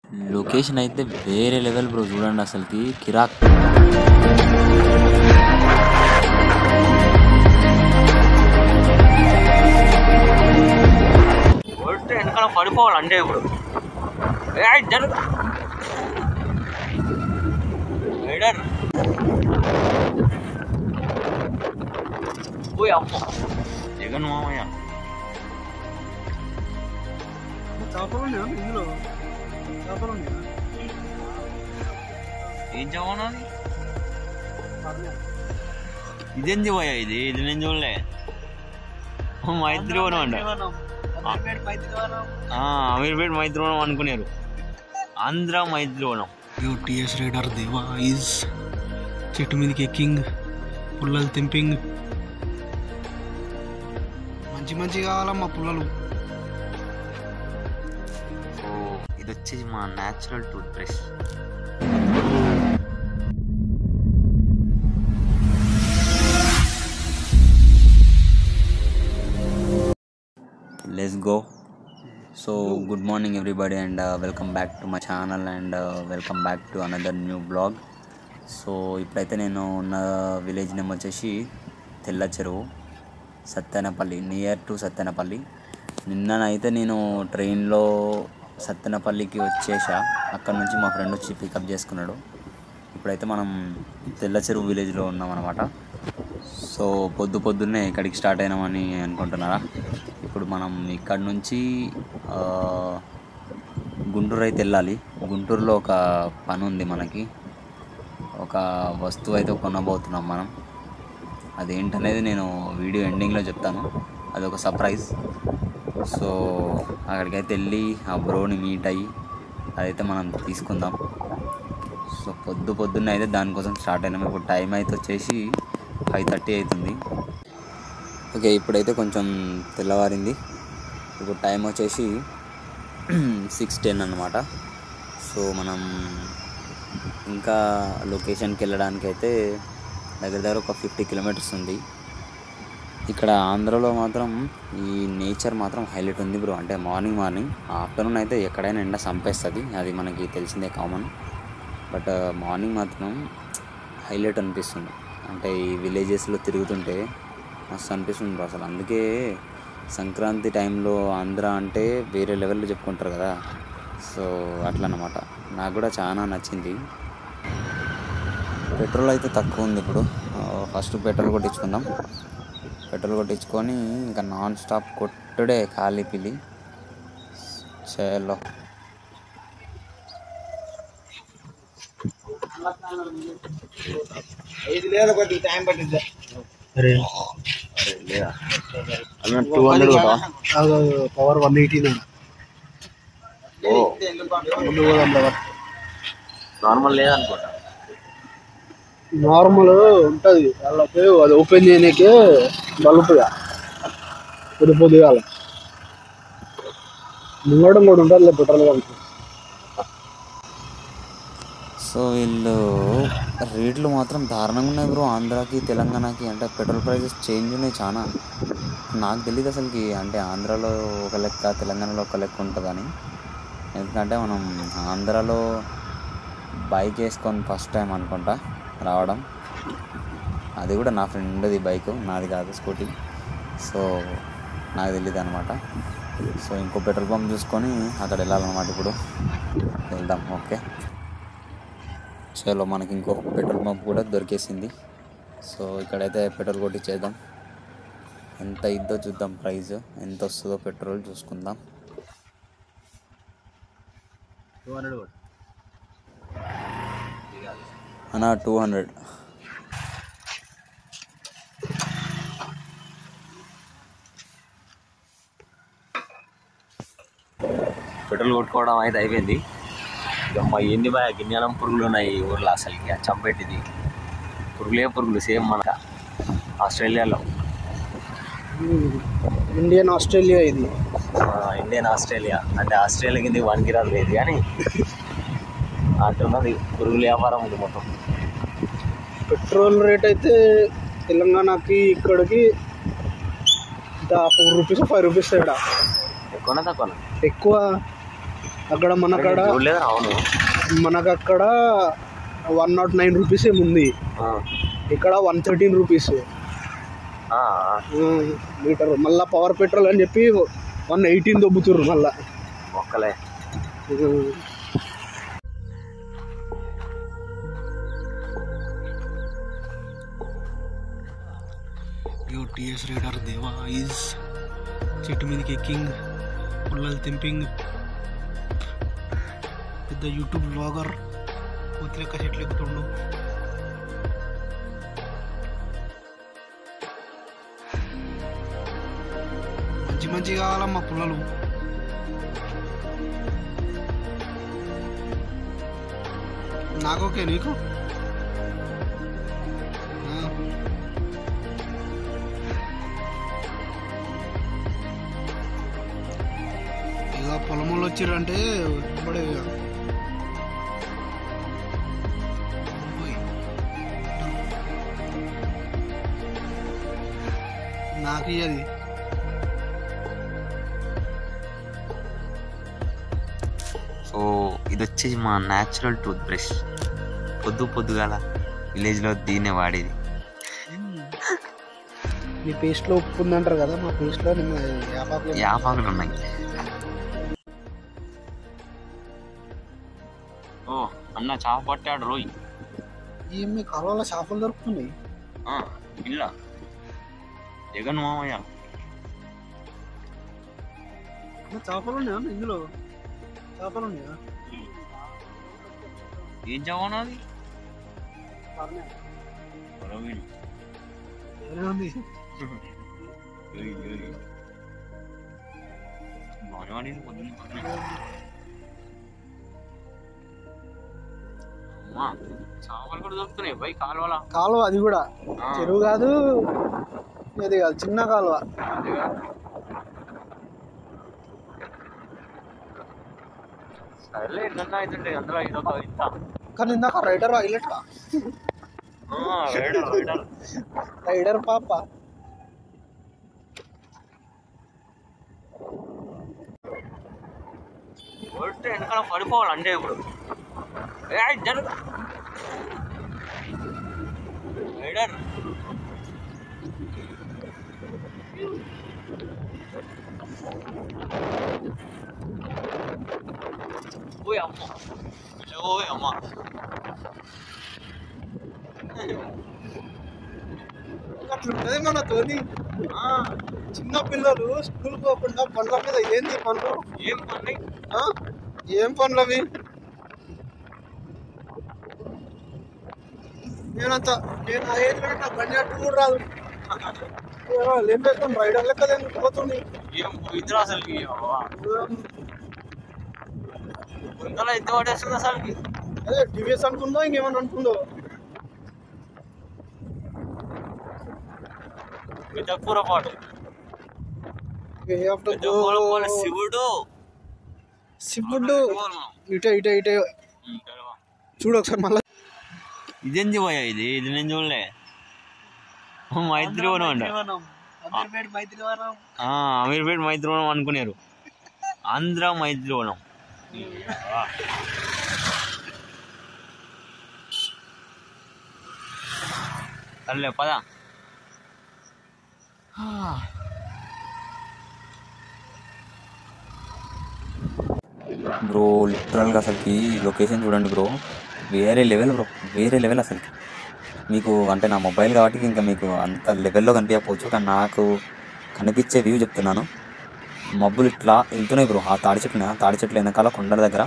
Location అయితే వేరే level bro చూడండి అసలుకి కిరాక్ కొడితే వెనకాల పడిపోవాలి అంటే ఇప్పుడు ఏయ్, జరుగు రైడర్ పోయి అమ్మ జగన్ మామయ్య చేపలు ఉన్నాయా ఇందులో చేపలు ఉన్నాయా ఏం చవనాది ఇదేం పోయా ఇది ఇది నేను చూడలే మైత్రివనం అంట ఆ, అమీర్పేట్ మైత్రివనం అనుకున్నారు ఆంధ్ర మైత్రివనం యో టిఎస్ రైడర్ దేవా ఈజ్ చెట్టు మీదకి ఎక్కింగ్ పుల్లలు తెంపింగ్ మంచి మంచి కావాలమ్మా పుల్లలు సో ఇది వచ్చేసి మా natural tooth brush let's go so good morning everybody and welcome back to my channel and welcome back to another new blog so ఇప్పుడైతే నేను ఉన్న విలేజ్ నేమ్ వచ్చేసి తెల్ల చెరువు సత్తెనపల్లి నియర్ టు సత్తెనపల్లి నిన్ననైతే నేను ట్రైన్లో సత్తెనపల్లికి వచ్చేసా అక్కడ నుంచి మా ఫ్రెండ్ వచ్చి పికప్ చేసుకున్నాడు ఇప్పుడైతే మనం తెల్ల చెరువు విలేజ్లో ఉన్నాం అనమాట సో పొద్దు పొద్దున్నే ఇక్కడికి స్టార్ట్ అయినామని అనుకుంటున్నారా ఇప్పుడు మనం ఇక్కడ నుంచి ఆ, గుంటూరు అయితే వెళ్ళాలి గుంటూరులో ఒక పని ఉంది మనకి ఒక వస్తువు అయితే కొనబోతున్నాం మనం అదేంటనేది నేను వీడియో ఎండింగ్లో చెప్తాను అదొక సర్ప్రైజ్ సో అక్కడికైతే వెళ్ళి ఆ బ్రోని మీట్ అయ్యి అదైతే మనం తీసుకుందాం సో పొద్దు పొద్దున్న అయితే దానికోసం స్టార్ట్ అయినాం ఇప్పుడు టైం అయితే వచ్చేసి ఫైవ్ థర్టీ అవుతుంది ఓకే ఇప్పుడైతే కొంచెం తెల్లవారింది ఇప్పుడు టైం వచ్చేసి సిక్స్ టెన్ అనమాట సో మనం ఇంకా లొకేషన్కి వెళ్ళడానికి అయితే దగ్గర దగ్గర ఒక ఫిఫ్టీ కిలోమీటర్స్ ఉంది ఇక్కడ ఆంధ్రలో మాత్రం ఈ నేచర్ మాత్రం హైలైట్ ఉంది బ్రో అంటే మార్నింగ్ మార్నింగ్ ఆఫ్టర్నూన్ అయితే ఎక్కడైనా ఎండ సంపేస్తుంది అది మనకి తెలిసిందే కామన్ బట్ మార్నింగ్ మాత్రం హైలైట్ అనిపిస్తుంది అంటే ఈ విలేజెస్లో తిరుగుతుంటే మస్తు అనిపిస్తుంది బ్రో అసలు అందుకే సంక్రాంతి టైంలో ఆంధ్ర అంటే వేరే లెవెల్లో చెప్పుకుంటారు కదా సో అట్లా అన్నమాట నాకు కూడా చాలా నచ్చింది పెట్రోల్ అయితే తక్కువ ఉంది ఇప్పుడు ఆ, ఫస్ట్ పెట్రోల్ కొట్టించుకుందాం పెట్రోల్ కొట్టించుకొని ఇంకా నాన్ స్టాప్ కొట్టుడే ఖాళీ పిలి చేలో అరే టూ హండ్రెడ్ కూడా పవర్ వన్ ఎయిటీ ముందు పోదాం brother. నార్మల్ లేదనుకుంటా నార్మల్ ఉంటుంది వాళ్ళకి అది ఓపెన్ చేయనీకే బల్బుగా పొద్దు పొద్దుగాల ముంగడం కూడా ఉంటుంది పెట్రోల్ బంక్ సో వీళ్ళు రేట్లు మాత్రం దారుణంగా ఉన్నాయి బ్రో ఆంధ్రాకి తెలంగాణకి అంటే పెట్రోల్ ప్రైసెస్ చేంజ్ ఉన్నాయి చాలా నాకు తెలియదు అసలుకి అంటే ఆంధ్రాలో ఒక లెక్క తెలంగాణలో ఒక లెక్క ఉంటుందని ఎందుకంటే మనం ఆంధ్రాలో బైక్ వేసుకొని ఫస్ట్ టైం అనుకుంటా రావడం అది కూడా నా ఫ్రెండ్ది బైక్ నాది కాదు స్కూటీ సో నాకు తెలియదు అనమాట సో ఇంకో పెట్రోల్ పంప్ చూసుకొని అక్కడ వెళ్ళాలన్నమాట ఇప్పుడు వెళ్దాం ఓకే చలో మనకి ఇంకో పెట్రోల్ పంప్ కూడా దొరికేసింది సో ఇక్కడైతే పెట్రోల్ కొట్టించేద్దాం ఎంత ఇద్దో చూద్దాం ప్రైస్ ఎంత వస్తుందో పెట్రోల్ చూసుకుందాం టూ హండ్రెడ్ కూడా అన్నా టూ హండ్రెడ్ పెట్రోల్ కొట్టుకోవడం అయితే అయిపోయింది ఇక మా ఎన్ని బాగా గిన్నెలం పురుగులు ఉన్నాయి ఈ ఊర్లో అసలుకి ఆ చంపెట్టిది పురుగులే పురుగులు సేమ్ మన ఆస్ట్రేలియాలో ఇండియన్ ఆస్ట్రేలియా ఇది ఆ, ఇండియన్ ఆస్ట్రేలియా అంటే ఆస్ట్రేలియా కింద వన్కి రాదు లేదు కానీ అట్టున్నది పురుగుల వ్యాపారం ఉంది మొత్తం పెట్రోల్ రేట్ అయితే తెలంగాణకి ఇక్కడికి ఫోర్ రూపీస్ ఫైవ్ రూపీస్ తేడా ఎక్కువనా తక్కువ ఎక్కువ అక్కడ మనకాడ చూడలేదు అవును మనకు అక్కడ వన్ నాట్ నైన్ రూపీస్ ఏముంది ఆ. ఇక్కడ వన్ థర్టీన్ రూపీస్ ఆ, లీటర్ మళ్ళా పవర్ పెట్రోల్ అని చెప్పి వన్ ఎయిటీన్ దొబ్బుతుర్రు మళ్ళా ఒక్కలే యో టిఎస్ రైడర్ దేవా ఈజ్ చెట్టు మీదకి ఎక్కింగ్ పుల్లలు తెంపింగ్ పెద్ద యూట్యూబ్ బ్లాగర్ కోతి లెక్క చెట్లు ఎక్కుతుండు మంచి మంచి కావాలమ్మా పుల్లలు నాకోకే నీకు ఆ. ఇక పొలంలో వచ్చిర్రంటే ఇప్పుడే ఇక. ఓయ్. నాకు ఇయ్యది సో ఇది వచ్చేసి మా న్యాచురల్ టూత్ బ్రష్ పొద్దు పొద్దుగాల విలేజ్లో దీన్నే వాడేది మీ పేస్ట్లో ఉప్పు ఉందంటారు కదా మా పేస్ట్లో నిన్న యాపాకులు యాపాకులు ఉన్నాయి ఓ అన్న చాప పట్టాడు రోయ్ ఏం మీ కాలువలో చేపలు దొరుకుతున్నాయి పిల్ల జగన్ మామయ్య అన్న, చేపలు ఉన్నాయా అన్న ఇందులో చేపలు ఉన్నాయా ఏం చవనా అది ఏమైనా ఉంది బాగానే వాడింది పొద్దున్న పొద్దున్న. అమ్మా, చేపలు కూడా దొరుకుతున్నాయి బై కాలువల కాలువ అది కూడా ఆ. చెరువు కాదు ఇది కాదు చిన్న కాలువ అదేగా. సరేలే ఎట్లన్నా అవుతుంటే అందులో ఇదొక ఇంత కానీ ఇందాక రైడర్ హైలైట్ ఆ, రైడర్, రైడర్. రైడర్ పాప కొడితే వెనకాల పడిపోవాలి అంటే ఇప్పుడు ఏయ్, జరుగు రైడర్ ఓయ్ అమ్మ ఓయ్ అమ్మ అట్లుంటది మన తోని ఆ, చిన్న పిల్లలు స్కూల్ పోకుండా పండ్ల మీద ఏంది పండ్లు ఏం పని ఆ? ఏం పండ్లు అవి నేనంత నేను ఆ ఏజ్ లో నాకు బండి అట్టు కూడా రాదు ఏం పెడతాం రైడర్ లెక్క ఎందుకు పోతుంది ఏం ఇద్దరు అసలు ఇంతలో ఎంత పడేస్తుంది అసలుకి అదే టీవీఎస్ అనుకుందో ఇంకేమన్నా అనుకుందో పెద్ద కూర పాటు We have to పెద్ద go. కూర పాటు శివుడు శివుడు ఇటే ఇటే ఇటే చూడు ఒకసారి మళ్ళీ ఇదేంది పోయా ఇది ఇది నేను చూడలే మైత్రివనం అంట అమీర్పేట మైత్రివనం ఆ, అమీర్పేట మైత్రివనం అనుకున్నారు ఆంధ్ర మైత్రివనం సర్లే పద బ్రో లిటరల్గా అసలుకి లొకేషన్ చూడండి బ్రో వేరే లెవెల్ బ్రో వేరే లెవెల్ అసలుకి మీకు అంటే నా మొబైల్ కాబట్టి ఇంకా మీకు అంత లెవెల్లో కనిపించకపోవచ్చు కానీ నాకు కనిపించే వ్యూ చెప్తున్నాను మబ్బులు ఇట్లా వెళ్తున్నాయి బ్రో ఆ తాడి చెట్లు తాడి చెట్లు వెనకాల కొండల దగ్గర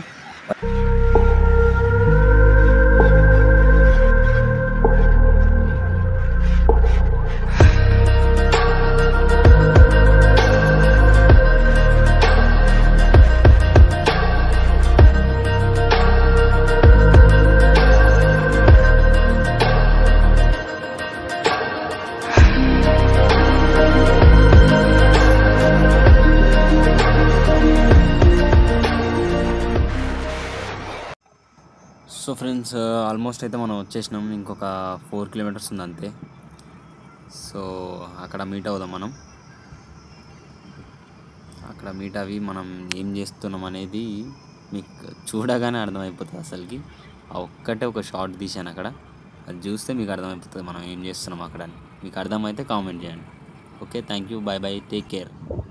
సో ఫ్రెండ్స్ ఆల్మోస్ట్ అయితే మనం వచ్చేసినాం ఇంకొక ఫోర్ కిలోమీటర్స్ ఉంది అంతే సో అక్కడ మీట్ అవుదాం మనం అక్కడ మీట్ అవి మనం ఏం చేస్తున్నాం అనేది మీకు చూడగానే అర్థమైపోతుంది అసలుకి ఆ ఒక్కటే ఒక షార్ట్ తీశాను అక్కడ అది చూస్తే మీకు అర్థమైపోతుంది మనం ఏం చేస్తున్నాం అక్కడ అని మీకు అర్థమైతే కామెంట్ చేయండి okay thank you bye bye take care